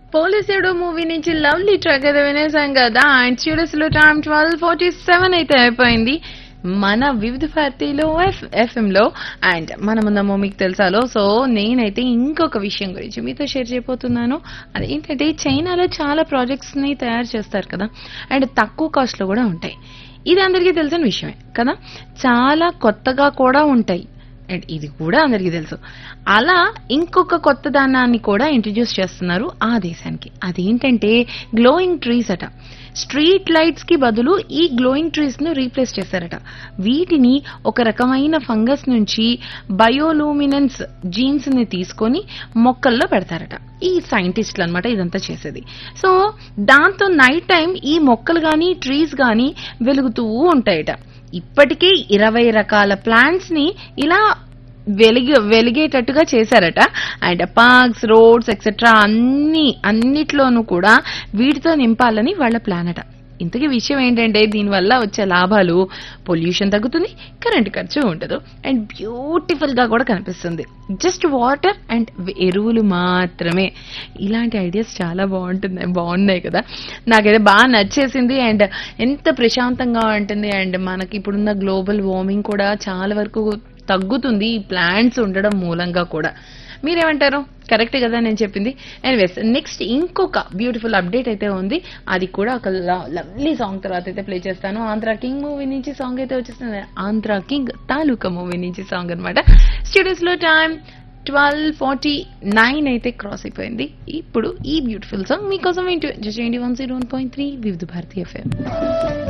పోలీసుడు movie నుంచి lovely track అయితే వినేసాం కదా అండ్ స్టూడియోస్ లో టైం ట్వెల్వ్ ఫార్టీ సెవెన్ అయితే అయిపోయింది మన వివిధ భారతిలో ఎఫ్ ఎఫ్ఎం లో అండ్ మనమున్నామో మీకు తెలుసాలో సో నేనైతే ఇంకొక విషయం గురించి మీతో షేర్ చేయబోతున్నాను అదేంటంటే చైనాలో చాలా ప్రాజెక్ట్స్ ని తయారు చేస్తారు కదా అండ్ తక్కువ కాస్ట్ లో కూడా ఉంటాయి ఇది అందరికీ తెలిసిన విషయమే కదా చాలా కొత్తగా కూడా ఉంటాయి అండ్ ఇది కూడా అందరికీ తెలుసు అలా ఇంకొక కొత్త దానాన్ని కూడా ఇంట్రడ్యూస్ చేస్తున్నారు ఆ దేశానికి అదేంటంటే గ్లోయింగ్ ట్రీస్ అట స్ట్రీట్ లైట్స్ కి బదులు ఈ గ్లోయింగ్ ట్రీస్ ను రీప్లేస్ చేశారట వీటిని ఒక రకమైన ఫంగస్ నుంచి బయోలూమినెన్స్ జీన్స్ ని తీసుకొని మొక్కల్లో పెడతారట ఈ సైంటిస్టులు అనమాట ఇదంతా చేసేది సో దాంతో నైట్ టైం ఈ మొక్కలు కానీ ట్రీస్ కానీ వెలుగుతూ ఉంటాయట ఇప్పటికే ఇరవై రకాల ప్లాంట్స్ ని ఇలా వెలిగి వెలిగేటట్టుగా చేశారట అండ్ పార్క్స్ రోడ్స్ ఎక్సెట్రా అన్ని అన్నిట్లోనూ కూడా వీటితో నింపాలని వాళ్ళ ప్లాన్ అట ఇంతకీ విషయం ఏంటంటే దీనివల్ల వచ్చే లాభాలు పొల్యూషన్ తగ్గుతుంది కరెంట్ ఖర్చు ఉండదు అండ్ బ్యూటిఫుల్ గా కూడా కనిపిస్తుంది జస్ట్ వాటర్ అండ్ ఎరువులు మాత్రమే ఇలాంటి ఐడియాస్ చాలా బాగుంటుంది బాగున్నాయి కదా నాకైతే బాగా నచ్చేసింది అండ్ ఎంత ప్రశాంతంగా ఉంటుంది అండ్ మనకి ఇప్పుడున్న గ్లోబల్ వార్మింగ్ కూడా చాలా వరకు తగ్గుతుంది ఈ ప్లాంట్స్ ఉండడం మూలంగా కూడా మీరేమంటారు కరెక్ట్ కదా నేను చెప్పింది ఎనీవేస్ నెక్స్ట్ ఇంకొక బ్యూటిఫుల్ అప్డేట్ అయితే ఉంది అది కూడా ఒక లవ్లీ సాంగ్ తర్వాత అయితే ప్లే చేస్తాను ఆంధ్ర కింగ్ మూవీ నుంచి సాంగ్ అయితే వచ్చేస్తుంది ఆంధ్ర కింగ్ తాలూకా మూవీ నుంచి సాంగ్ అనమాట స్టూడియోస్ లో టైం ట్వెల్వ్ ఫార్టీ నైన్ అయితే క్రాస్ అయిపోయింది ఇప్పుడు ఈ బ్యూటిఫుల్ సాంగ్ మీకోసం ఏంటి చేయండి one zero one point three Vividh Bharatiya FM